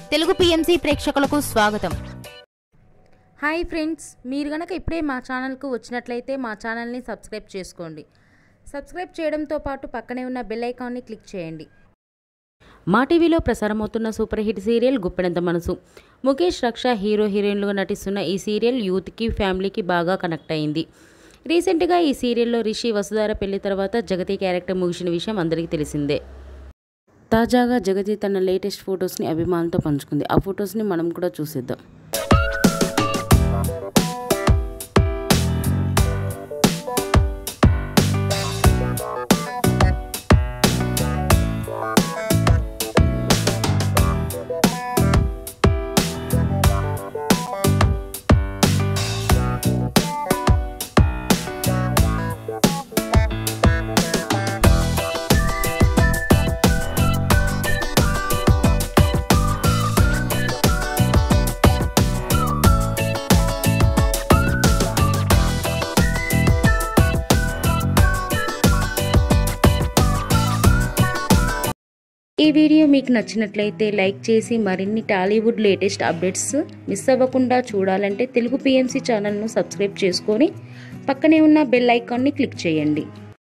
Telugu PMC ప్రేక్షకులకు స్వాగతం hi friends మీరు గనక ఇప్పుడే మా ఛానల్కు వచ్చినట్లయితే మా ఛానల్ని సబ్స్క్రైబ్ చేసుకోండి సబ్స్క్రైబ్ చేయడంతో పాటు పక్కనే ఉన్న బెల్ ఐకాన్ని క్లిక్ చేయండి మా టీవీలో ప్రసారమవుతున్న super hit serial Guppedantha Manasu Mukesh రక్ష హీరో హీరోయిన్లుగా నటిస్తున్న ఈ సీరియల్ యూత్కి ఫ్యామిలీకి బాగా కనెక్ట్ అయింది రీసెంట్గా ఈ సీరియల్లో రిషి వసుధార పెళ్లి తర్వాత జగతి క్యారెక్టర్ ముగిసిన విషయం అందరికీ తెలిసిందే తాజాగా జగతి తన లేటెస్ట్ ఫొటోస్ని అభిమానులతో పంచుకుంది ఆ ఫొటోస్ని మనం కూడా చూసేద్దాం ఈ వీడియో మీకు నచ్చినట్లయితే లైక్ చేసి మరిన్ని టాలీవుడ్ లేటెస్ట్ అప్డేట్స్ మిస్ అవ్వకుండా చూడాలంటే తెలుగు పిఎంసి ఛానల్ను సబ్స్క్రైబ్ చేసుకొని పక్కనే ఉన్న బెల్ ఐకాన్ని క్లిక్ చేయండి